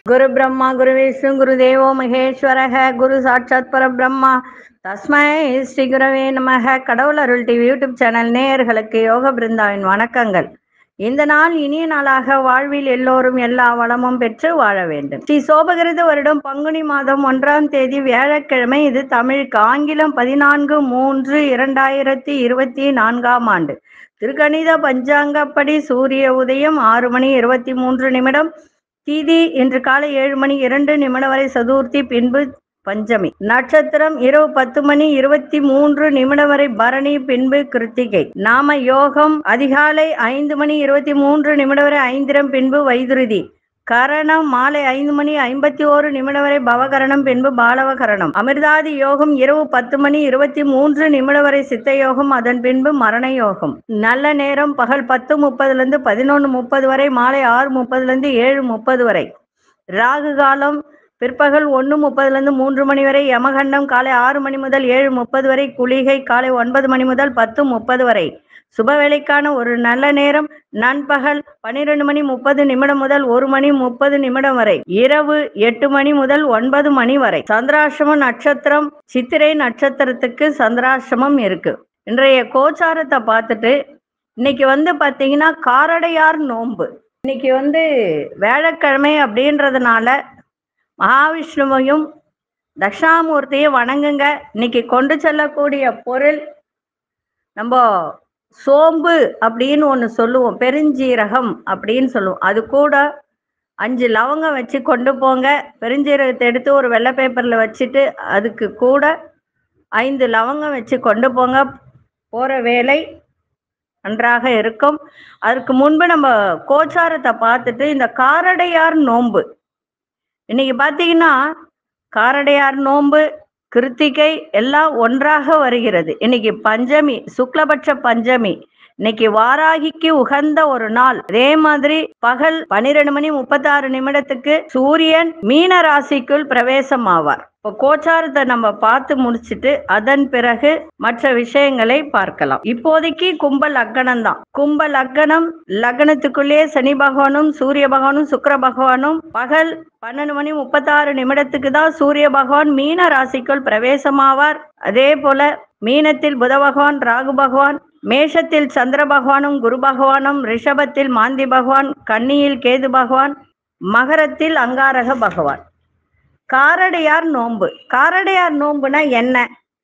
குரு பிரம்மா குரு விஷ்ணு குரு தேவோ மகேஸ்வரக குரு சாட்சாத் பரபிரம்மா தஸ்மை ஸ்ரீ குரவே நமக கடவுள் அருள் டிவி யூடியூப் சேனல் நேயர்களுக்கு யோக பிருந்தாவின் வணக்கங்கள் இந்த நாள் இனிய நாளாக வாழ்வில் எல்லோரும் எல்லா வளமும் பெற்று வாழ வேண்டும் ஸ்ரீ சோபகிருத வருடம் பங்குனி மாதம் ஒன்றாம் தேதி வியாழக்கிழமை இது தமிழுக்கு ஆங்கிலம் பதினான்கு மூன்று இரண்டாயிரத்தி இருபத்தி நான்காம் ஆண்டு திருக்கணித பஞ்சாங்கப்படி சூரிய உதயம் ஆறு மணி இருபத்தி மூன்று நிமிடம் தீதி இன்று காலை ஏழு மணி இரண்டு நிமிடம் வரை சதுர்த்தி பின்பு பஞ்சமி நட்சத்திரம் இரவு பத்து மணி இருபத்தி மூன்று நிமிடம் வரை பரணி பின்பு கிருத்திகை நாம யோகம் அதிகாலை ஐந்து மணி இருபத்தி மூன்று நிமிடம் வரை ஐந்திரம் பின்பு வைதுருதி கரணம் மாலை ஐந்து மணி ஐம்பத்தி ஓரு நிமிடம் வரை பவகரணம் பின்பு பாலவகரணம் அமிர்தாதி யோகம் இரவு பத்து மணி இருபத்தி மூன்று நிமிடம் வரை சித்த யோகம் அதன் பின்பு மரண யோகம் நல்ல நேரம் பகல் பத்து முப்பதுல இருந்து பதினொன்று முப்பது வரை மாலை ஆறு முப்பதுல இருந்து ஏழு முப்பது வரை ராகு காலம் பிற்பகல் ஒன்று முப்பதுலேருந்து மூன்று மணி வரை யமகண்டம் காலை ஆறு மணி முதல் ஏழு முப்பது வரை குளிகை காலை ஒன்பது மணி முதல் பத்து முப்பது வரை சுப வேலைக்கான ஒரு நல்ல நேரம் நண்பகல் பன்னிரெண்டு மணி முப்பது நிமிடம் முதல் ஒரு மணி முப்பது நிமிடம் வரை இரவு எட்டு மணி முதல் ஒன்பது மணி வரை சந்திராசிரம நட்சத்திரம் சித்திரை நட்சத்திரத்துக்கு சந்திராசிரமம் இருக்கு இன்றைய கோச்சாரத்தை பார்த்துட்டு இன்னைக்கு வந்து பார்த்தீங்கன்னா காரடையார் நோன்பு இன்னைக்கு வந்து வேலைக்கிழமை அப்படின்றதுனால மகாவிஷ்ணுவையும் தட்சாமூர்த்தியும் வணங்குங்க இன்னைக்கு கொண்டு செல்லக்கூடிய பொருள் நம்ம சோம்பு அப்படின்னு ஒன்று சொல்லுவோம் பெருஞ்சீரகம் அப்படின்னு சொல்லுவோம் அது கூட அஞ்சு லவங்கம் வச்சு கொண்டு போங்க பெருஞ்சீரகத்தை எடுத்து ஒரு வெள்ளை பேப்பரில் வச்சுட்டு அதுக்கு கூட ஐந்து லவங்கம் வச்சு கொண்டு போங்க போகிற வேலை நன்றாக இருக்கும் அதற்கு முன்பு நம்ம கோச்சாரத்தை பார்த்துட்டு இந்த காரடையார் நோன்பு இன்னைக்கு பார்த்தீங்கன்னா காரடையார் நோன்பு கிருத்திகை எல்லாம் ஒன்றாக வருகிறது இன்னைக்கு பஞ்சமி சுக்லபட்ச பஞ்சமி இன்னைக்கு வாராகிக்கு உகந்த ஒரு நாள் அதே மாதிரி பகல் பன்னிரெண்டு மணி முப்பத்தாறு நிமிடத்துக்கு சூரியன் மீன ராசிக்குள் பிரவேசம் ஆவார் இப்போ கோச்சாரத்தை நம்ம பார்த்து முடிச்சுட்டு அதன் பிறகு மற்ற விஷயங்களை பார்க்கலாம் இப்போதைக்கு கும்ப லக்னம் தான் கும்ப லக்னம் லக்னத்துக்குள்ளே சனி பகவானும் சூரிய பகவானும் சுக்கர பகவானும் பகல் பன்னெண்டு மணி முப்பத்தாறு நிமிடத்துக்கு தான் சூரிய பகவான் மீன ராசிக்குள் பிரவேசமாவார் அதே போல மீனத்தில் புத பகவான் ராகு பகவான் மேஷத்தில் சந்திர பகவானும் குரு பகவானும் ரிஷபத்தில் மாந்தி பகவான் கன்னியில் கேது பகவான் மகரத்தில் அங்காரக பகவான் காரடையார் நோன்பு காரடையார் நோன்புனா என்ன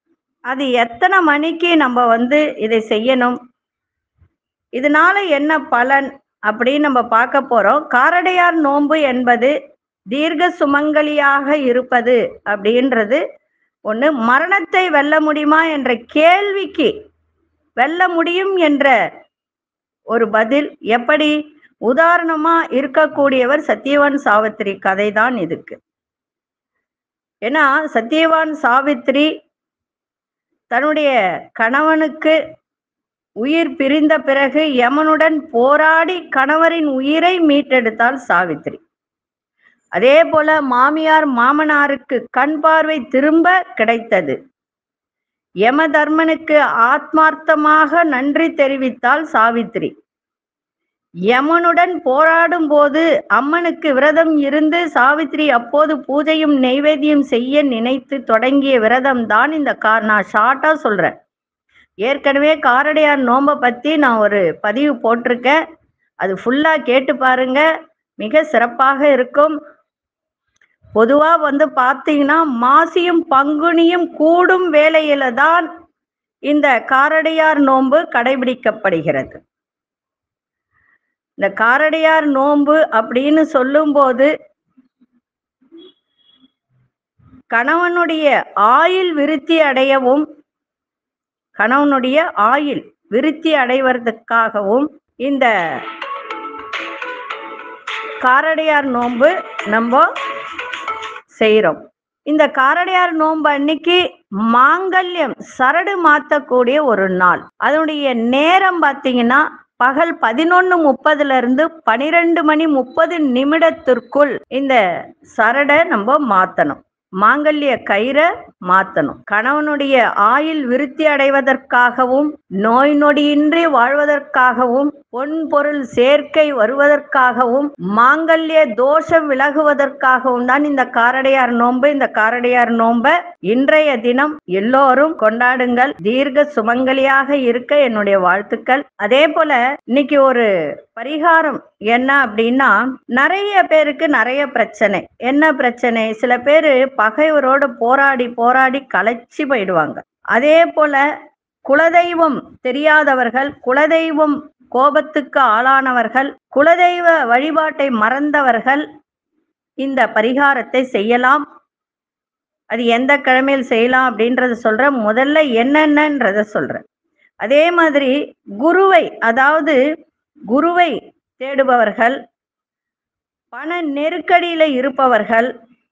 அது எத்தனை மணிக்கு நம்ம வந்து இதை செய்யணும் இதனால என்ன பலன் அப்படின்னு நம்ம பார்க்க போறோம் காரடையார் நோன்பு என்பது தீர்க்க சுமங்கலியாக இருப்பது அப்படின்றது ஒன்று மரணத்தை வெல்ல முடியுமா என்ற கேள்விக்கு வெல்ல முடியும் என்ற ஒரு பதில் எப்படி உதாரணமா இருக்கக்கூடியவர் சத்தியவான் சாவித்திரி கதை தான் இதுக்கு ஏன்னா சத்தியவான் சாவித்திரி தன்னுடைய கணவனுக்கு உயிர் பிரிந்த பிறகு யமனுடன் போராடி கணவரின் உயிரை மீட்டெடுத்தாள் சாவித்திரி அதே போல மாமியார் மாமனாருக்கு கண் பார்வை திரும்ப கிடைத்தது யம தர்மனுக்கு ஆத்மார்த்தமாக நன்றி தெரிவித்தாள் சாவித்திரி யமனுடன் போராடும் போது அம்மனுக்கு விரதம் இருந்து சாவித்திரி அப்போது பூஜையும் நெய்வேத்தியம் செய்ய நினைத்து தொடங்கிய விரதம் தான் இந்த கா நான் ஷார்ட்டா சொல்றேன் ஏற்கனவே காரடையார் நோம்பை பத்தி நான் ஒரு பதிவு போட்டிருக்கேன் அது ஃபுல்லா கேட்டு பாருங்க மிக சிறப்பாக இருக்கும் பொதுவா வந்து பார்த்தீங்கன்னா மாசியும் பங்குனியும் கூடும் வேளையில தான் இந்த காரடையார் நோன்பு கடைபிடிக்கப்படுகிறது இந்த காரடையார் நோன்பு அப்படின்னு சொல்லும்போது கணவனுடைய ஆயுள் விருத்தி அடையவும் கணவனுடைய ஆயுள் விருத்தி அடைவதற்காகவும் இந்த காரடையார் நோன்பு நம்ம செய்கிறோம் இந்த காரடையார் நோன்பு அன்னைக்கு மாங்கல்யம் சரடு மாத்தக்கூடிய ஒரு நாள் அதனுடைய நேரம் பார்த்தீங்கன்னா பகல் பதினொன்று முப்பதுல இருந்து பனிரெண்டு மணி முப்பது நிமிடத்திற்குள் இந்த சரடை நம்ம மாத்தணும் மாங்கல்ய கயிறை மாத்தணும் கணவனுடைய ஆயுள் விருத்தி அடைவதற்காகவும் நோய் நொடியின்றி வாழ்வதற்காகவும் பொன் பொருள் சேர்க்கை வருவதற்காகவும் மாங்கல்ய தோஷம் விலகுவதற்காகவும் தான் இந்த காரடையார் நோன்பு இந்த காரடையார் நோன்ப இன்றைய தினம் எல்லோரும் கொண்டாடுங்கள் தீர்க்க சுமங்கலியாக இருக்க என்னுடைய வாழ்த்துக்கள் அதே போல இன்னைக்கு ஒரு பரிகாரம் என்ன அப்படின்னா நிறைய பேருக்கு நிறைய பிரச்சனை என்ன பிரச்சனை சில பேரு பகைவரோட போராடி போராடி களைச்சி போயிடுவாங்க அதே போல குலதெய்வம் தெரியாதவர்கள் குலதெய்வம் கோபத்துக்கு ஆளானவர்கள் குலதெய்வ வழிபாட்டை மறந்தவர்கள் இந்த பரிகாரத்தை செய்யலாம் அது எந்த கிழமையில் செய்யலாம் அப்படின்றத சொல்றேன் முதல்ல என்னென்னன்றத சொல்றேன் அதே மாதிரி குருவை அதாவது குருவை தேடுபவர்கள் பண நெருக்கடியில இருப்பவர்கள்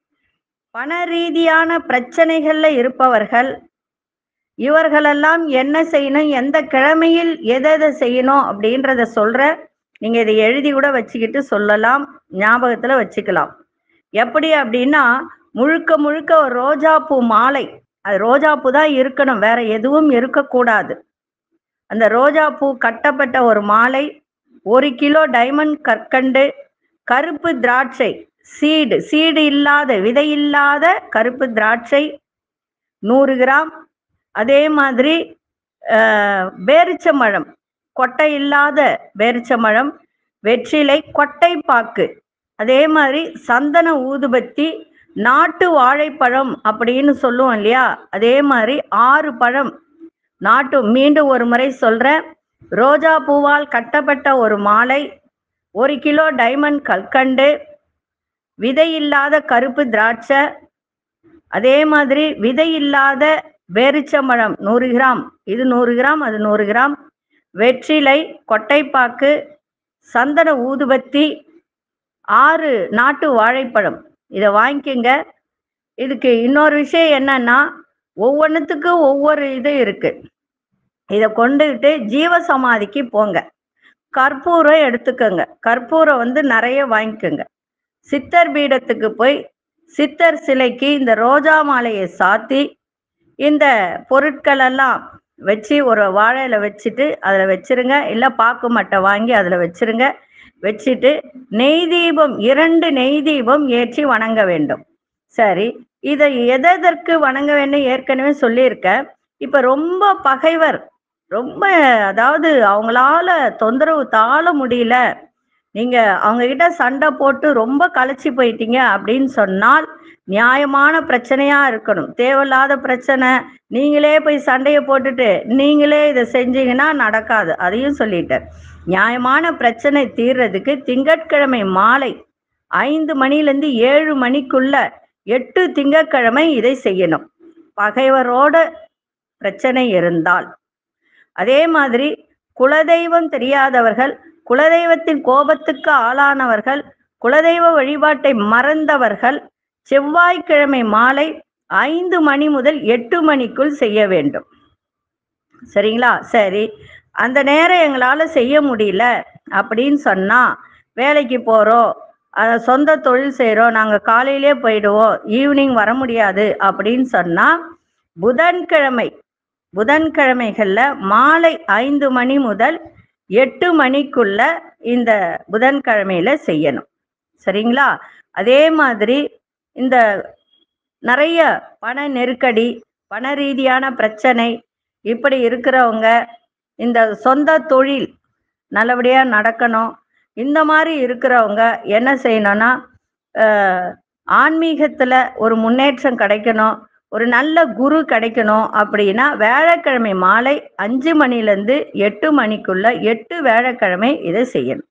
பண ரீதியான பிரச்சனைகள்ல இருப்பவர்கள் இவர்களெல்லாம் என்ன செய்யணும் எந்த கிழமையில் எதை எதை செய்யணும் அப்படின்றத சொல்ற நீங்க இதை எழுதி கூட வச்சுக்கிட்டு சொல்லலாம் ஞாபகத்துல வச்சுக்கலாம் எப்படி அப்படின்னா முழுக்க முழுக்க ஒரு ரோஜாப்பூ மாலை அது ரோஜாப்பூ தான் இருக்கணும் வேற எதுவும் இருக்கக்கூடாது அந்த ரோஜாப்பூ கட்டப்பட்ட ஒரு மாலை ஒரு கிலோ டைமண்ட் கற்கண்டு கருப்பு திராட்சை சீடு சீடு இல்லாத விதை இல்லாத கருப்பு திராட்சை நூறு கிராம் அதே மாதிரி அஹ், பேரிச்சம்பழம் கொட்டை இல்லாத பேரிச்சம்பழம் வெற்றிலை கொட்டை பாக்கு அதே மாதிரி சந்தன ஊதுபத்தி நாட்டு வாழைப்பழம் அப்படின்னு சொல்லுவோம் இல்லையா அதே மாதிரி ஆறு பழம் நாட்டு மீண்டும் ஒரு முறை சொல்றேன் ரோஜா பூவால் கட்டப்பட்ட ஒரு மாலை ஒரு கிலோ டைமண்ட் கல்கண்டு விதை இல்லாத கருப்பு திராட்சை அதே மாதிரி விதை இல்லாத பேரிச்சம்பழம் நூறு கிராம் இது நூறு கிராம் அது நூறு கிராம் வெற்றிலை கொட்டைப்பாக்கு சந்தன ஊதுபத்தி ஆறு நாட்டு வாழைப்பழம் இதை வாங்கிக்கோங்க இதுக்கு இன்னொரு விஷயம் என்னன்னா ஒவ்வொன்றுத்துக்கும் ஒவ்வொரு இது இருக்கு இதை கொண்டுகிட்டு ஜீவசமாதிக்கு போங்க கற்பூரம் எடுத்துக்கோங்க கற்பூரம் வந்து நிறைய வாங்கிக்கோங்க சித்தர் பீடத்துக்கு போய் சித்தர் சிலைக்கு இந்த ரோஜா மாலையை சாத்தி இந்த பொருட்கள் எல்லாம் வச்சு ஒரு வாழையில வச்சுட்டு அதில் வச்சிருங்க இல்லை பாக்கு மட்டை வாங்கி அதில் வச்சிருங்க வச்சுட்டு நெய் தீபம் இரண்டு நெய் தீபம் ஏற்றி வணங்க வேண்டும் சரி இதை எதற்கு வணங்க வேண்டும் ஏற்கனவே சொல்லியிருக்கேன் இப்போ ரொம்ப பகைவர் ரொம்ப அதாவது அவங்களால தொந்தரவு தாழ முடியல நீங்க அவங்க கிட்ட சண்டை போட்டு ரொம்ப களைச்சி போயிட்டீங்க அப்படின்னு சொன்னால் நியாயமான பிரச்சனையா இருக்கணும் தேவையில்லாத பிரச்சனை நீங்களே போய் சண்டையை போட்டுட்டு நீங்களே இதை செஞ்சீங்கன்னா நடக்காது அதையும் சொல்லிட்டேன் நியாயமான பிரச்சனை தீர்றதுக்கு திங்கட்கிழமை மாலை ஐந்து மணிலேருந்து ஏழு மணிக்குள்ள எட்டு திங்கட்கிழமை இதை செய்யணும் பகைவரோட பிரச்சனை இருந்தால் அதே மாதிரி குலதெய்வம் தெரியாதவர்கள் குலதெய்வத்தின் கோபத்துக்கு ஆளானவர்கள் குலதெய்வ வழிபாட்டை மறந்தவர்கள் செவ்வாய்க்கிழமை மாலை ஐந்து மணி முதல் எட்டு மணிக்குள் செய்ய வேண்டும் சரிங்களா சரி அந்த நேரம் எங்களால் செய்ய முடியல அப்படின்னு சொன்னா வேலைக்கு போகிறோம் சொந்த தொழில் செய்கிறோம் நாங்கள் காலையிலே போயிடுவோம் ஈவினிங் வர முடியாது அப்படின்னு சொன்னால் புதன்கிழமை புதன்கிழமைகளில் மாலை ஐந்து மணி முதல் எட்டு மணிக்குள்ள இந்த புதன்கிழமையில செய்யணும் சரிங்களா அதே மாதிரி இந்த நிறைய பண நெருக்கடி பண ரீதியான பிரச்சனை இப்படி இருக்கிறவங்க இந்த சொந்த தொழில் நல்லபடியாக நடக்கணும் இந்த மாதிரி இருக்கிறவங்க என்ன செய்யணும்னா அஹ், ஆன்மீகத்துல ஒரு முன்னேற்றம் கிடைக்கணும் ஒரு நல்ல குரு கிடைக்கணும் அப்படின்னா வியாழக்கிழமை மாலை அஞ்சு மணிலேருந்து எட்டு மணிக்குள்ள எட்டு வியாழக்கிழமை இதை செய்யணும்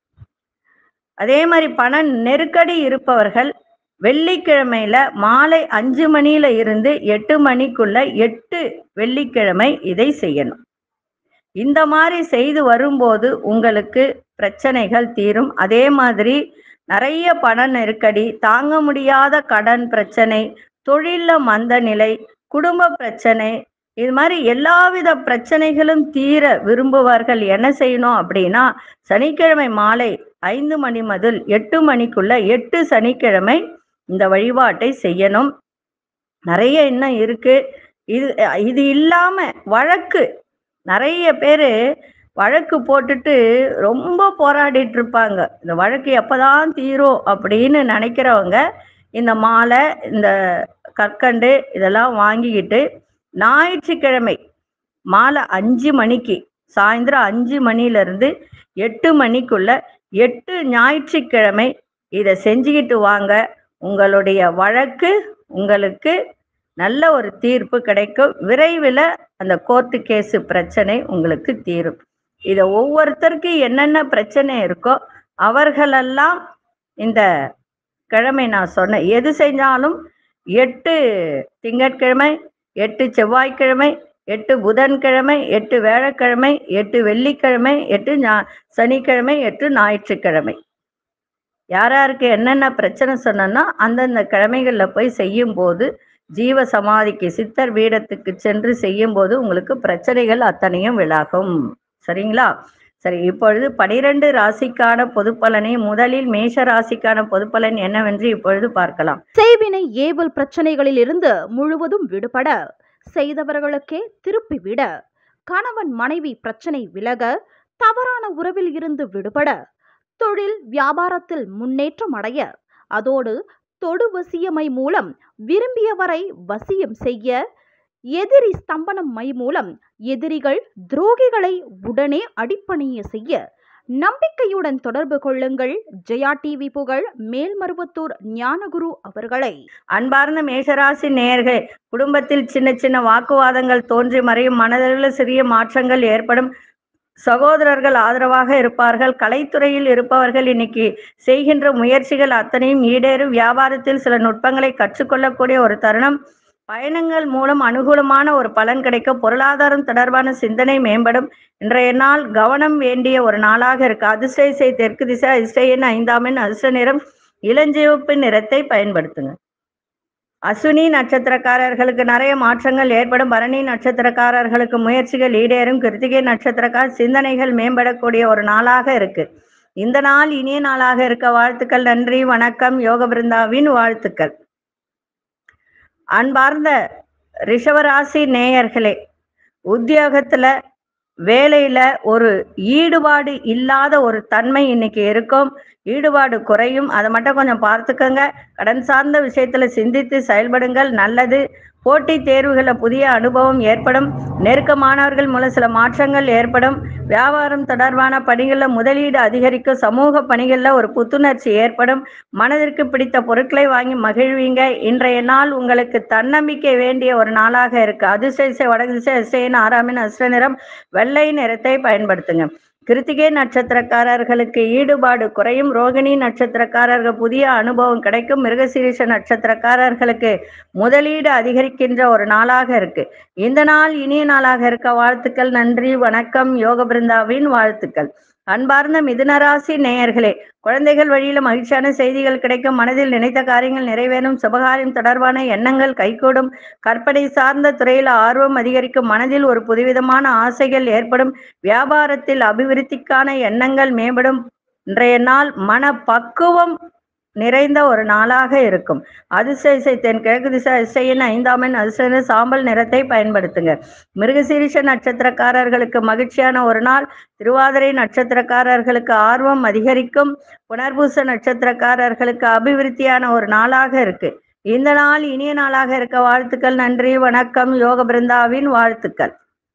அதே மாதிரி பண நெருக்கடி இருப்பவர்கள் வெள்ளிக்கிழமையில மாலை அஞ்சு மணியில இருந்து எட்டு மணிக்குள்ள எட்டு வெள்ளிக்கிழமை இதை செய்யணும் இந்த மாதிரி செய்து வரும்போது உங்களுக்கு பிரச்சனைகள் தீரும் அதே மாதிரி நிறைய பண நெருக்கடி தாங்க முடியாத கடன் பிரச்சனை தொழில்ல மந்த நிலை குடும்ப பிரச்சனை இது மாதிரி எல்லாவித பிரச்சனைகளும் தீர விரும்புவார்கள் என்ன செய்யணும் அப்படின்னா சனிக்கிழமை மாலை ஐந்து மணி முதல் எட்டு மணிக்குள்ள எட்டு சனிக்கிழமை இந்த வழிபாட்டை செய்யணும் நிறைய இன்னும் இருக்கு இது இது இல்லாம வழக்கு நிறைய பேர் வழக்கு போட்டுட்டு ரொம்ப போராடிட்டு இருப்பாங்க இந்த வழக்கு எப்பதான் தீரும் அப்படின்னு நினைக்கிறவங்க இந்த மாலை இந்த கற்கண்டு இதெல்லாம் வாங்கிக்கிட்டு ஞாயிற்றுக்கிழமை மாலை அஞ்சு மணிக்கு சாயந்தரம் அஞ்சு மணிலேருந்து எட்டு மணிக்குள்ள எட்டு ஞாயிற்றுக்கிழமை இதை செஞ்சுக்கிட்டு வாங்க உங்களுடைய வழக்கு உங்களுக்கு நல்ல ஒரு தீர்ப்பு கிடைக்கும் விரைவில் அந்த கோர்ட்டு கேஸு பிரச்சனை உங்களுக்கு தீரும் இதை ஒவ்வொருத்தருக்கு என்னென்ன பிரச்சனை இருக்கோ அவர்களெல்லாம் இந்த கிழமை நான் சொன்னேன் எது செஞ்சாலும் எட்டு திங்கட்கிழமை எட்டு செவ்வாய்க்கிழமை எட்டு புதன்கிழமை எட்டு வேழக்கிழமை எட்டு வெள்ளிக்கிழமை எட்டு ஞா சனிக்கிழமை எட்டு ஞாயிற்றுக்கிழமை யார் யாருக்கு என்னென்ன பிரச்சனை சொன்னோன்னா அந்தந்த கிழமைகளில் போய் செய்யும்போது ஜீவ சமாதிக்கு சித்தர் பீடத்துக்கு சென்று செய்யும்போது உங்களுக்கு பிரச்சனைகள் அத்தனையும் விலகும் சரிங்களா சரி இப்பொழுது பனிரெண்டு ராசிக்கான பொது பலனை முதலில் மேஷ ராசிக்கான பொது பலன் என்னவென்று இப்பொழுது பார்க்கலாம் செய்வினை ஏவல் பிரச்சனைகளில் இருந்து முழுவதும் விடுபட செய்தவர்களுக்கே திருப்பிவிட கணவன் மனைவி பிரச்சனை விலக தவறான உறவில் இருந்து விடுபட தொழில் வியாபாரத்தில் முன்னேற்றம் அடைய அதோடு தொடு வசியமை மூலம் விரும்பியவரை வசியம் செய்ய எதிரி ஸ்தம்பனம் மை மூலம் எதிரிகள் துரோகிகளை உடனே அடிப்பணிய செய்ய நம்பிக்கையுடன் தொடர்பு கொள்ளுங்கள் ஜெயா டிவி புகழ் மேல்மருவத்தூர் ஞானகுரு அவர்களை அன்பார்ந்த மேஷராசி நேயர்களே குடும்பத்தில் சின்ன சின்ன வாக்குவாதங்கள் தோன்றி மறையும் மனதளவில் சிறிய மாற்றங்கள் ஏற்படும் சகோதரர்கள் ஆதரவாக இருப்பார்கள் கலைத்துறையில் இருப்பவர்கள் இன்னைக்கு செய்கின்ற முயற்சிகள் அத்தனையும் ஈடேறும் வியாபாரத்தில் சில நுட்பங்களை கற்றுக்கொள்ளக்கூடிய ஒரு தருணம் பயணங்கள் மூலம் அனுகூலமான ஒரு பலன் கிடைக்கும் பொருளாதாரம் தொடர்பான சிந்தனை மேம்படும் இன்றைய நாள் கவனம் வேண்டிய ஒரு நாளாக இருக்கு அதிர்ஷ்ட இசை தெற்கு திசை அதிர்ஷ்ட எண் ஐந்தாம் எண் அதிர்ஷ்ட நிறம் இளஞ்சிவப்பு நிறத்தை பயன்படுத்துங்க அஸ்வினி நட்சத்திரக்காரர்களுக்கு நிறைய மாற்றங்கள் ஏற்படும் பரணி நட்சத்திரக்காரர்களுக்கு முயற்சிகள் ஈடேறும் கிருத்திகை நட்சத்திரக்கார சிந்தனைகள் மேம்படக்கூடிய ஒரு நாளாக இருக்கு இந்த நாள் இனிய நாளாக இருக்க வாழ்த்துக்கள் நன்றி வணக்கம் யோக பிருந்தாவின் வாழ்த்துக்கள் அன்பார்ந்த ரிஷவராசி நேயர்களே உத்தியோகத்துல வேலையில ஒரு ஈடுபாடு இல்லாத ஒரு தன்மை இன்னைக்கு இருக்கும் ஈடுபாடு குறையும் அதை மட்டும் கொஞ்சம் பார்த்துக்கோங்க கடன் சார்ந்த விஷயத்துல சிந்தித்து செயல்படுங்கள் நல்லது போட்டித் தேர்வுகளில் புதிய அனுபவம் ஏற்படும் நெருக்கமானவர்கள் மூலம் சில மாற்றங்கள் ஏற்படும் வியாபாரம் தொடர்பான பணிகளில் முதலீடு அதிகரிக்கும் சமூக பணிகளில் ஒரு புத்துணர்ச்சி ஏற்படும் மனதிற்கு பிடித்த பொருட்களை வாங்கி மகிழ்வீங்க இன்றைய நாள் உங்களுக்கு தன்னம்பிக்கை வேண்டிய ஒரு நாளாக இருக்கு அதிர்ஷ்ட திசை வடக்கு திசை அதிர்ஷ்டன் ஆறாமின் அதிர்ஷ்ட நிறம் வெள்ளை நிறத்தை பயன்படுத்துங்க கிருத்திகை நட்சத்திரக்காரர்களுக்கு ஈடுபாடு குறையும் ரோகிணி நட்சத்திரக்காரர்கள் புதிய அனுபவம் கிடைக்கும் மிருகசீரிஷ நட்சத்திரக்காரர்களுக்கு முதலீடு அதிகரிக்கின்ற ஒரு நாளாக இருக்கு இந்த நாள் இனிய நாளாக இருக்க வாழ்த்துக்கள் நன்றி வணக்கம் யோக பிருந்தாவின் வாழ்த்துக்கள் அன்பார்ந்த மிதுனராசி நேயர்களே குழந்தைகள் வழியில மகிழ்ச்சியான செய்திகள் கிடைக்கும் மனதில் நினைத்த காரியங்கள் நிறைவேறும் சுபகாரியம் தொடர்பான எண்ணங்கள் கைகூடும் கற்பனை சார்ந்த துறையில் ஆர்வம் அதிகரிக்கும் மனதில் ஒரு புதுவிதமான ஆசைகள் ஏற்படும் வியாபாரத்தில் அபிவிருத்திக்கான எண்ணங்கள் மேம்படும் இன்றைய நாள் மன பக்குவம் நிறைந்த ஒரு நாளாக இருக்கும் அதிர்ஷ்ட இசை தென் கிழக்கு திசை அதிர்ஷ்டன் ஐந்தாம் எண் அதிர்ஷ்ட சாம்பல் நிறத்தை பயன்படுத்துங்க மிருகசீரிஷ நட்சத்திரக்காரர்களுக்கு மகிழ்ச்சியான ஒரு நாள் திருவாதிரை நட்சத்திரக்காரர்களுக்கு ஆர்வம் அதிகரிக்கும் புனர்பூச நட்சத்திரக்காரர்களுக்கு அபிவிருத்தியான ஒரு நாளாக இருக்கு இந்த நாள் இனிய நாளாக இருக்க வாழ்த்துக்கள் நன்றி வணக்கம் யோக பிருந்தாவின் வாழ்த்துக்கள்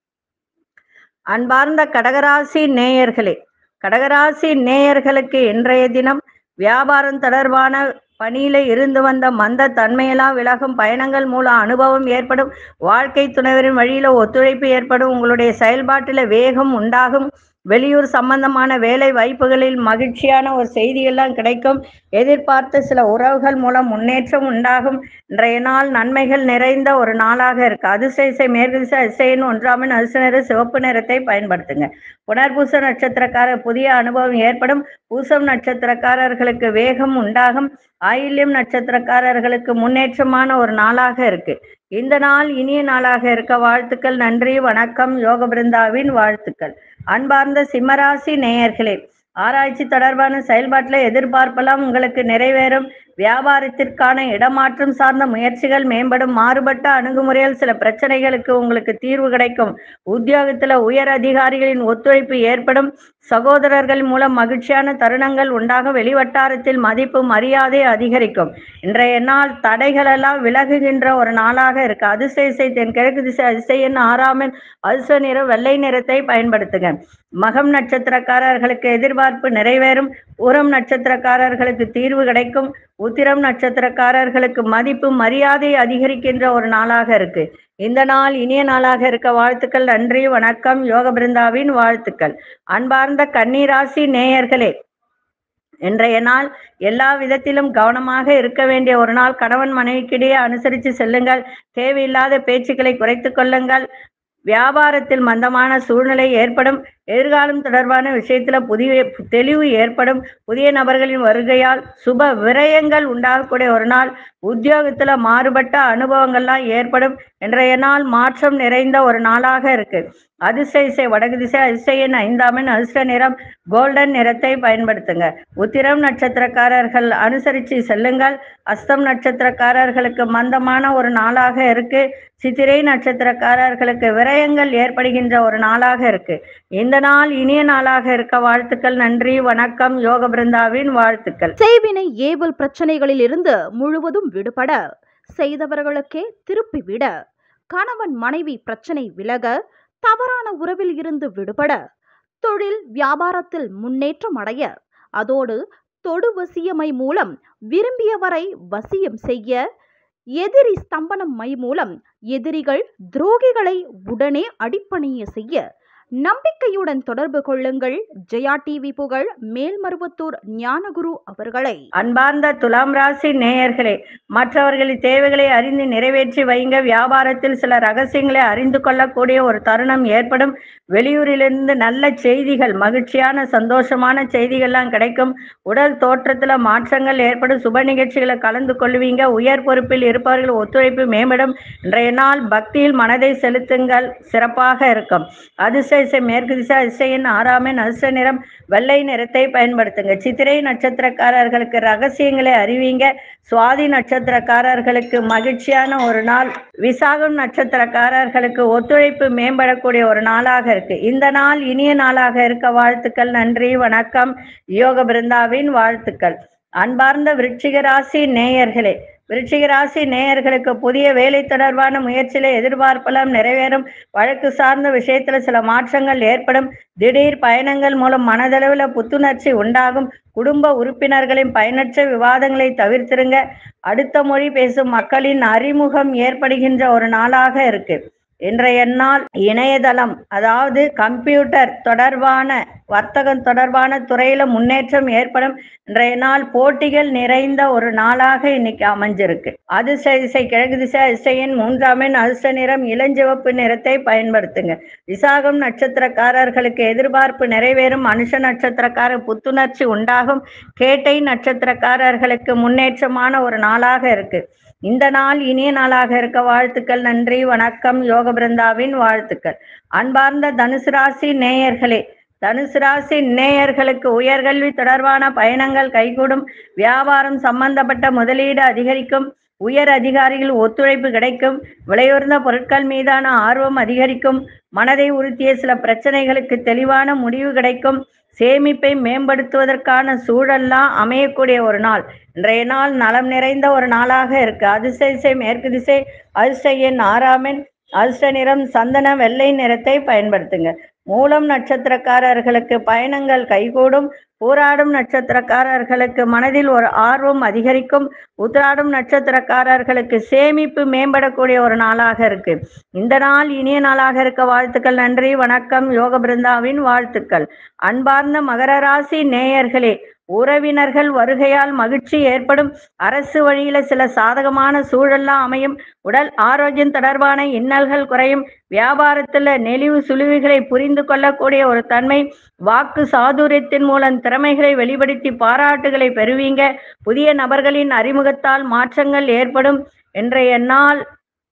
அன்பார்ந்த கடகராசி நேயர்களே கடகராசி நேயர்களுக்கு இன்றைய தினம் வியாபாரம் தொடர்பான பணியில இருந்து வந்த மந்த தன்மையெல்லாம் விலகும் பயணங்கள் மூலம் அனுபவம் ஏற்படும் வாழ்க்கை துணைவரின் வழியில ஒத்துழைப்பு ஏற்படும் உங்களுடைய செயல்பாட்டில வேகம் உண்டாகும் வெளியூர் சம்பந்தமான வேலை வாய்ப்புகளில் மகிழ்ச்சியான ஒரு செய்தியெல்லாம் கிடைக்கும் எதிர்பார்த்த சில உறவுகள் மூலம் முன்னேற்றம் உண்டாகும் இன்றைய நாள் நன்மைகள் நிறைந்த ஒரு நாளாக இருக்கு அதிர்ஷ்ட இசை மேற்கு திசை அதிசயன் ஒன்றாமின் அதிர்ஷ்ட நிற சிவப்பு நிறத்தை பயன்படுத்துங்க புனர்பூச நட்சத்திரக்காரர் புதிய அனுபவம் ஏற்படும் பூசம் நட்சத்திரக்காரர்களுக்கு வேகம் உண்டாகும் ஆயில்யம் நட்சத்திரக்காரர்களுக்கு முன்னேற்றமான ஒரு நாளாக இருக்கு இந்த நாள் இனிய நாளாக இருக்க வாழ்த்துக்கள் நன்றி வணக்கம் யோக பிருந்தாவின் வாழ்த்துக்கள் அன்பார்ந்த சிம்மராசி நேயர்களே ஆராய்ச்சி தொடர்பான செயல்பாட்டில் எதிர்பார்ப்பெல்லாம் உங்களுக்கு நிறைவேறும் வியாபாரத்திற்கான இடமாற்றம் சார்ந்த முயற்சிகள் மேம்படும் மாறுபட்ட அணுகுமுறையில் சில பிரச்சனைகளுக்கு உங்களுக்கு தீர்வு கிடைக்கும் உத்தியோகத்தில் உயர் அதிகாரிகளின் ஒத்துழைப்பு ஏற்படும் சகோதரர்கள் மூலம் மகிழ்ச்சியான தருணங்கள் உண்டாக வெளிவட்டாரத்தில் மதிப்பு மரியாதை அதிகரிக்கும் இன்றைய நாள் தடைகளெல்லாம் விலகுகின்ற ஒரு நாளாக இருக்கு அதிசய இசை தென் கிழக்கு திசை அதிசயன் ஆறாமன் அதிர்ஷ்ட நிறம் வெள்ளை நிறத்தை பயன்படுத்துங்க மகம் நட்சத்திரக்காரர்களுக்கு எதிர்பார்ப்பு நிறைவேறும் உரம் நட்சத்திரக்காரர்களுக்கு தீர்வு கிடைக்கும் உத்திரம் நட்சத்திரக்காரர்களுக்கு மதிப்பு மரியாதை அதிகரிக்கின்ற ஒரு நாளாக இருக்கு இந்த நாள் இனிய நாளாக இருக்க வாழ்த்துக்கள் நன்றி வணக்கம் யோக பிருந்தாவின் வாழ்த்துக்கள் அன்பார்ந்த கன்னிராசி நேயர்களே இன்றைய நாள் எல்லா விதத்திலும் கவனமாக இருக்க வேண்டிய ஒரு நாள் கணவன் மனைவிக்கிடையே அனுசரித்து செல்லுங்கள் தேவையில்லாத பேச்சுக்களை குறைத்துக் கொள்ளுங்கள் வியாபாரத்தில் மந்தமான சூழ்நிலை ஏற்படும் எதிர்காலம் தொடர்பான விஷயத்துல புதிய தெளிவு ஏற்படும் புதிய நபர்களின் வருகையால் சுப விரயங்கள் உண்டாகக்கூடிய ஒரு நாள் உத்தியோகத்துல மாறுபட்ட அனுபவங்கள்லாம் ஏற்படும் இன்றைய நாள் மாற்றம் நிறைந்த ஒரு நாளாக இருக்கு அதிசய இசை வடக்கு திசை அதிசயன் ஐந்தாமன் அதிர்ஷ்ட நிறம் கோல்டன் நிறத்தை பயன்படுத்துங்க உத்திரம் நட்சத்திரக்காரர்கள் அனுசரித்து செல்லுங்கள் அஸ்தம் நட்சத்திரக்காரர்களுக்கு மந்தமான ஒரு நாளாக இருக்கு சித்திரை நட்சத்திரக்காரர்களுக்கு விரயங்கள் ஏற்படுகின்ற ஒரு நாளாக இருக்கு இந்த நாள் இனிய நாளாக இருக்க வாழ்த்துக்கள் நன்றி வணக்கம் யோக பிருந்தாவின் வாழ்த்துக்கள் செய்வினை ஏவல் பிரச்சனைகளில் இருந்து முழுவதும் விடுபட செய்தவர்களுக்கே திருப்பி விட கணவன் மனைவி பிரச்சனை விலக தவறான உறவில் இருந்து விடுபட தொழில் வியாபாரத்தில் முன்னேற்றம் அடைய அதோடு தொடு வசியமை மூலம் விரும்பியவரை வசியம் செய்ய எதிரி ஸ்தம்பனம் மை மூலம் எதிரிகள் துரோகிகளை உடனே அடிப்பணிய செய்ய நம்பிக்கையுடன் தொடர்பு கொள்ளுங்கள் ஜெயா டிவி புகழ் மேல்மருவத்தூர் ஞானகுரு அவர்களை அன்பார்ந்த துலாம் ராசி நேயர்களே மற்றவர்களின் தேவைகளை அறிந்து நிறைவேற்றி வைங்க வியாபாரத்தில் சில ரகசியங்களை அறிந்து கொள்ளக்கூடிய ஒரு தருணம் ஏற்படும் வெளியூரிலிருந்து நல்ல செய்திகள் மகிழ்ச்சியான சந்தோஷமான செய்திகள்லாம் கிடைக்கும் உடல் தோற்றத்துல மாற்றங்கள் ஏற்படும் சுப நிகழ்ச்சிகளை கலந்து கொள்வீங்க உயர் பொறுப்பில் இருப்பவர்கள் ஒத்துழைப்பு மேம்படும் இன்றைய நாள் பக்தியில் மனதை செலுத்துங்கள் சிறப்பாக இருக்கும் அதிசய இசை மேற்கு திசை அதிசயின் ஆறாமன் அதிர்ஷ்ட நிறம் வெள்ளை நிறத்தை பயன்படுத்துங்க சித்திரை நட்சத்திரக்காரர்களுக்கு ரகசியங்களை அறிவிங்க சுவாதி நட்சத்திரக்காரர்களுக்கு மகிழ்ச்சியான ஒரு நாள் விசாகம் நட்சத்திரக்காரர்களுக்கு ஒத்துழைப்பு மேம்படக்கூடிய ஒரு நாளாக இருக்கு இந்த நாள் இனிய நாளாக இருக்க வாழ்த்துக்கள் நன்றி வணக்கம் யோக பிருந்தாவின் வாழ்த்துக்கள் அன்பார்ந்த விருச்சிக ராசி நேயர்களே விருச்சிக ராசி நேயர்களுக்கு புதிய வேலை தொடர்பான முயற்சியில எதிர்பார்ப்பெல்லாம் நிறைவேறும் வழக்கு சார்ந்த விஷயத்துல சில மாற்றங்கள் ஏற்படும் திடீர் பயணங்கள் மூலம் மனதளவில் புத்துணர்ச்சி உண்டாகும் குடும்ப உறுப்பினர்களின் பயனற்ற விவாதங்களை தவிர்த்திருங்க அடுத்த மொழி பேசும் மக்களின் அறிமுகம் ஏற்படுகின்ற ஒரு நாளாக இருக்கு இன்றைய நாள் இணையதளம் அதாவது கம்ப்யூட்டர் தொடர்பான வர்த்தகம் தொடர்பான துறையில முன்னேற்றம் ஏற்படும் இன்றைய நாள் போட்டிகள் நிறைந்த ஒரு நாளாக இன்னைக்கு அமைஞ்சிருக்கு அதிர்ஷ்ட திசை கிழக்கு திசை அதிசயின் மூன்றாமின் அதிர்ஷ்ட நிறம் இளஞ்சிவப்பு நிறத்தை பயன்படுத்துங்க விசாகம் நட்சத்திரக்காரர்களுக்கு எதிர்பார்ப்பு நிறைவேறும் மனுஷ நட்சத்திரக்கார புத்துணர்ச்சி உண்டாகும் கேட்டை நட்சத்திரக்காரர்களுக்கு முன்னேற்றமான ஒரு நாளாக இருக்கு இந்த நாள் இனிய நாளாக இருக்க வாழ்த்துக்கள் நன்றி வணக்கம் யோக பிருந்தாவின் வாழ்த்துக்கள் அன்பார்ந்த தனுசு ராசி நேயர்களே தனுசு ராசி நேயர்களுக்கு உயர்கல்வி தொடர்பான பயணங்கள் கைகூடும் வியாபாரம் சம்பந்தப்பட்ட முதலீடு அதிகரிக்கும் உயர் அதிகாரிகள் ஒத்துழைப்பு கிடைக்கும் விலையுறந்த பொருட்கள் மீதான ஆர்வம் அதிகரிக்கும் மனதை உறுத்திய சில பிரச்சனைகளுக்கு தெளிவான முடிவு கிடைக்கும் சேமிப்பை மேம்படுத்துவதற்கான சூழல்லாம் அமையக்கூடிய ஒரு நாள் இன்றைய நாள் நலம் நிறைந்த ஒரு நாளாக இருக்கு அதிர்ஷ்ட திசை மேற்கு திசை அதிர்ஷ்ட எண் ஆறாமின் அதிர்ஷ்ட நிறம் சந்தன வெள்ளை நிறத்தை பயன்படுத்துங்க மூலம் நட்சத்திரக்காரர்களுக்கு பயணங்கள் கைகூடும் போராடும் நட்சத்திரக்காரர்களுக்கு மனதில் ஒரு ஆர்வம் அதிகரிக்கும் உத்திராடும் நட்சத்திரக்காரர்களுக்கு சேமிப்பு மேம்படக்கூடிய ஒரு நாளாக இருக்கு இந்த நாள் இனிய நாளாக இருக்க வாழ்த்துக்கள் நன்றி வணக்கம் யோக பிருந்தாவின் வாழ்த்துக்கள் அன்பார்ந்த மகர ராசி நேயர்களே உறவினர்கள் வருகையால் மகிழ்ச்சி ஏற்படும் அரசு வழியில சில சாதகமான சூழல்லாம் அமையும் உடல் ஆரோக்கியம் தொடர்பான இன்னல்கள் குறையும் வியாபாரத்துல நெளிவு சுழிவுகளை புரிந்து கொள்ளக்கூடிய ஒரு தன்மை வாக்கு சாதுரியத்தின் மூலம் திறமைகளை வெளிப்படுத்தி பாராட்டுகளை பெறுவீங்க புதிய நபர்களின் அறிமுகத்தால் மாற்றங்கள் ஏற்படும் இன்றைய நாள்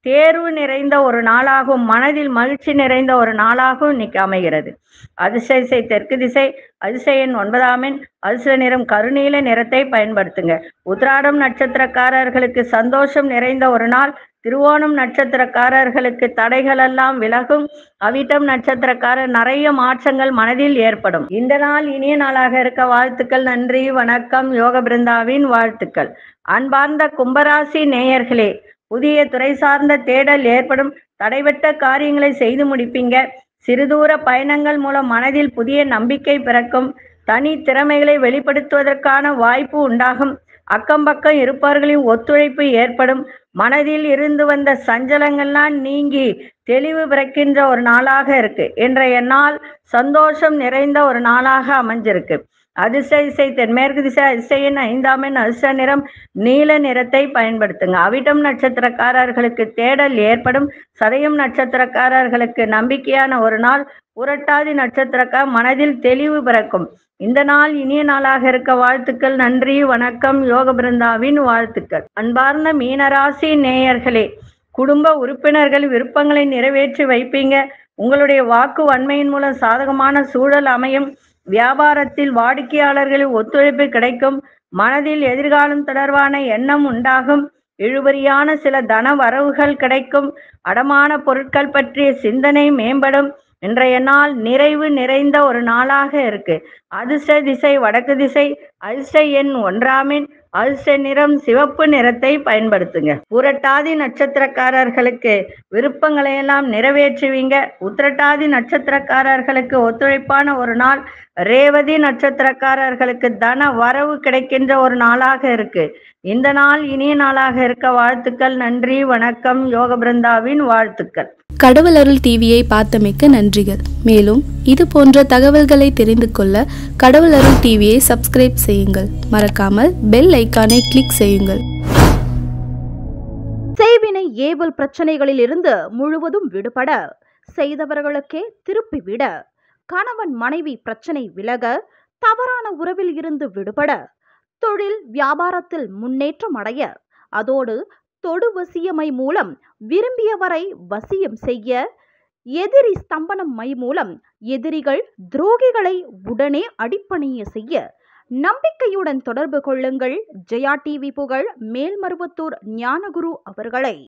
தேர்வு நிறைந்த ஒரு நாளாகவும் மனதில் மகிழ்ச்சி நிறைந்த ஒரு நாளாகவும் இன்னைக்கு அமைகிறது அதிர்ஷ்ட திசை தெற்கு திசை அதிர்ஷ்ட எண் ஒன்பதாம் எண் அதிர்ஷ்ட நிறம் கருநீல நிறத்தை பயன்படுத்துங்க உத்ராடம் நட்சத்திரக்காரர்களுக்கு சந்தோஷம் நிறைந்த ஒரு நாள் திருவோணம் நட்சத்திரக்காரர்களுக்கு தடைகளெல்லாம் விலகும் அவிட்டம் நட்சத்திரக்காரர் நிறைய மாற்றங்கள் மனதில் ஏற்படும் இந்த நாள் இனிய நாளாக இருக்க வாழ்த்துக்கள் நன்றி வணக்கம் யோக பிருந்தாவின் வாழ்த்துக்கள் அன்பார்ந்த கும்பராசி நேயர்களே புதிய துறை சார்ந்த தேடல் ஏற்படும் தடைபட்ட காரியங்களை செய்து முடிப்பீங்க சிறுதூர பயணங்கள் மூலம் மனதில் புதிய நம்பிக்கை பிறக்கும் தனி திறமைகளை வெளிப்படுத்துவதற்கான வாய்ப்பு உண்டாகும் அக்கம் பக்கம் இருப்பவர்களின் ஒத்துழைப்பு ஏற்படும் மனதில் இருந்து வந்த சஞ்சலங்கள்லாம் நீங்கி தெளிவு பிறக்கின்ற ஒரு நாளாக இருக்கு இன்றைய நாள் சந்தோஷம் நிறைந்த ஒரு நாளாக அமைஞ்சிருக்கு அதிர்ஷ்ட திசை தென்மேற்கு திசை அதிசயன் ஐந்தாம் எண் அதிர்ஷ்ட நிறம் நீல நிறத்தை பயன்படுத்துங்க அவிட்டம் நட்சத்திரக்காரர்களுக்கு தேடல் ஏற்படும் சதயம் நட்சத்திரக்காரர்களுக்கு நம்பிக்கையான ஒரு நாள் புரட்டாதி நட்சத்திரக்கார் மனதில் தெளிவு பிறக்கும் இந்த நாள் இனிய நாளாக இருக்க வாழ்த்துக்கள் நன்றி வணக்கம் யோக பிருந்தாவின் வாழ்த்துக்கள் அன்பார்ந்த மீனராசி நேயர்களே குடும்ப உறுப்பினர்கள் விருப்பங்களை நிறைவேற்றி வைப்பீங்க உங்களுடைய வாக்கு வன்மையின் மூலம் சாதகமான சூழல் அமையும் வியாபாரத்தில் வாடிக்கையாளர்களின் ஒத்துழைப்பு கிடைக்கும் மனதில் எதிர்காலம் தொடர்பான எண்ணம் உண்டாகும் இழுபறியான சில தன வரவுகள் கிடைக்கும் அடமான பொருட்கள் பற்றிய சிந்தனை மேம்படும் இன்றைய நாள் நிறைவு நிறைந்த ஒரு நாளாக இருக்கு அதிர்ஷ்ட திசை வடக்கு திசை அதிர்ஷ்ட எண் ஒன்றாமின் அதிர்ஷ்ட நிறம் சிவப்பு நிறத்தை பயன்படுத்துங்க புரட்டாதி நட்சத்திரக்காரர்களுக்கு விருப்பங்களை எல்லாம் நிறைவேற்றுவீங்க உத்திரட்டாதி நட்சத்திரக்காரர்களுக்கு ஒத்துழைப்பான ஒரு நாள் ரேவதி நட்சத்திரக்காரர்களுக்கு தன வரவு கிடைக்கின்ற ஒரு நாளாக இருக்கு இந்த நாள் இனிய நாளாக இருக்க வாழ்த்துக்கள் நன்றி வணக்கம் யோக பிருந்தாவின் வாழ்த்துக்கள் கடவுள் அருள் டிவியை பார்த்தமைக்க நன்றிகள் மேலும் இது போன்ற தகவல்களை தெரிந்து கொள்ள கடவுள் அருள் டிவியை சப்ஸ்கிரைப் செய்யுங்கள் மறக்காமல் பெல் ஐக்கானை கிளிக் செய்யுங்கள் செய்வினை ஏவல் பிரச்சனைகளில் இருந்து முழுவதும் விடுபட செய்தவர்களுக்கே திருப்பி விட கணவன் மனைவி பிரச்சனை விலக தவறான உறவில் இருந்து விடுபட தொழில் வியாபாரத்தில் முன்னேற்றம் அடைய அதோடு தொடு வசியமை மூலம் விரும்பியவரை வசியம் செய்ய எதிரி ஸ்தம்பனம் மை மூலம் எதிரிகள் துரோகிகளை உடனே அடிப்பணிய செய்ய நம்பிக்கையுடன் தொடர்பு கொள்ளுங்கள் ஜெயா டிவி புகழ் மேல்மருவத்தூர் ஞானகுரு அவர்களை